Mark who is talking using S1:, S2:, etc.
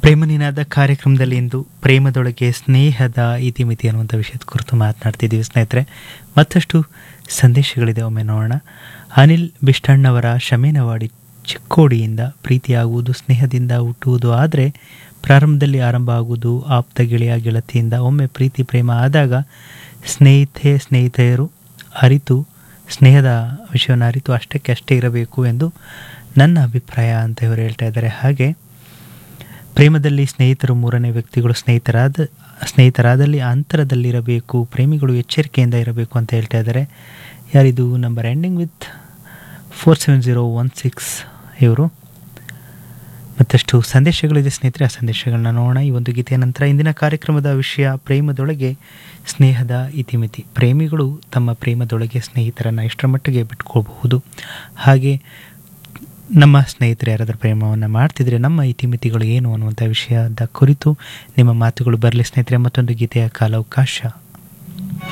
S1: ಪ್ರೇಮನಿನಾದ ಕಾರ್ಯಕ್ರಮದಲ್ಲಿ ಇಂದು ಪ್ರೇಮದೊಳಗೆ ಸ್ನೇಹದ ಇತಿಮಿತಿ ಅನ್ನುವಂಥ ವಿಷಯದ ಕುರಿತು ಮಾತನಾಡ್ತಿದ್ದೀವಿ ಸ್ನೇಹಿತರೆ ಮತ್ತಷ್ಟು ಸಂದೇಶಗಳಿದೆ ಒಮ್ಮೆ ನೋಡೋಣ ಅನಿಲ್ ಬಿಷ್ಟಣ್ಣವರ ಶಮೇನವಾಡಿ ಚಿಕ್ಕೋಡಿಯಿಂದ ಪ್ರೀತಿಯಾಗುವುದು ಸ್ನೇಹದಿಂದ ಹುಟ್ಟುವುದು ಆದರೆ ಪ್ರಾರಂಭದಲ್ಲಿ ಆರಂಭ ಆಗುವುದು ಆಪ್ತ ಗೆಳೆಯ ಗೆಳತಿಯಿಂದ ಒಮ್ಮೆ ಪ್ರೀತಿ ಪ್ರೇಮ ಆದಾಗ ಸ್ನೇಹಿತೆ ಸ್ನೇಹಿತೆಯರು ಅರಿತು ಸ್ನೇಹದ ವಿಷಯವನ್ನು ಅರಿತು ಅಷ್ಟಕ್ಕೆ ಅಷ್ಟೇ ಇರಬೇಕು ಎಂದು ನನ್ನ ಅಭಿಪ್ರಾಯ ಅಂತ ಇವರು ಹೇಳ್ತಾ ಇದ್ದಾರೆ ಹಾಗೆ ಪ್ರೇಮದಲ್ಲಿ ಸ್ನೇಹಿತರು ಮೂರನೇ ವ್ಯಕ್ತಿಗಳು ಸ್ನೇಹಿತರಾದ ಸ್ನೇಹಿತರಾದಲ್ಲಿ ಅಂತರದಲ್ಲಿರಬೇಕು ಪ್ರೇಮಿಗಳು ಎಚ್ಚರಿಕೆಯಿಂದ ಇರಬೇಕು ಅಂತ ಹೇಳ್ತಾ ಇದ್ದಾರೆ ಯಾರಿದು number ending with four seven zero one six ಇವರು ಮತ್ತಷ್ಟು ಸಂದೇಶಗಳಿದೆ ಸ್ನೇಹಿತರೆ ಆ ಸಂದೇಶಗಳನ್ನ ನೋಡೋಣ ಈ ಒಂದು ಗೀತೆಯ ನಂತರ ಇಂದಿನ ಕಾರ್ಯಕ್ರಮದ ವಿಷಯ ಪ್ರೇಮದೊಳಗೆ ಸ್ನೇಹದ ಇತಿಮಿತಿ ಪ್ರೇಮಿಗಳು ತಮ್ಮ ಪ್ರೇಮದೊಳಗೆ ಸ್ನೇಹಿತರನ್ನು ಎಷ್ಟರ ಮಟ್ಟಿಗೆ ಬಿಟ್ಕೋಬಹುದು ಹಾಗೆ ನಮ್ಮ ಸ್ನೇಹಿತರು ಯಾರಾದರೂ ಪ್ರೇಮವನ್ನು ಮಾಡ್ತಿದ್ರೆ ನಮ್ಮ ಇತಿಮಿತಿಗಳು ಏನು ಅನ್ನುವಂಥ ವಿಷಯದ ಕುರಿತು ನಿಮ್ಮ ಮಾತುಗಳು ಬರಲಿ ಸ್ನೇಹಿತರೆ ಮತ್ತೊಂದು ಗೀತೆಯ ಕಾಲಾವಕಾಶ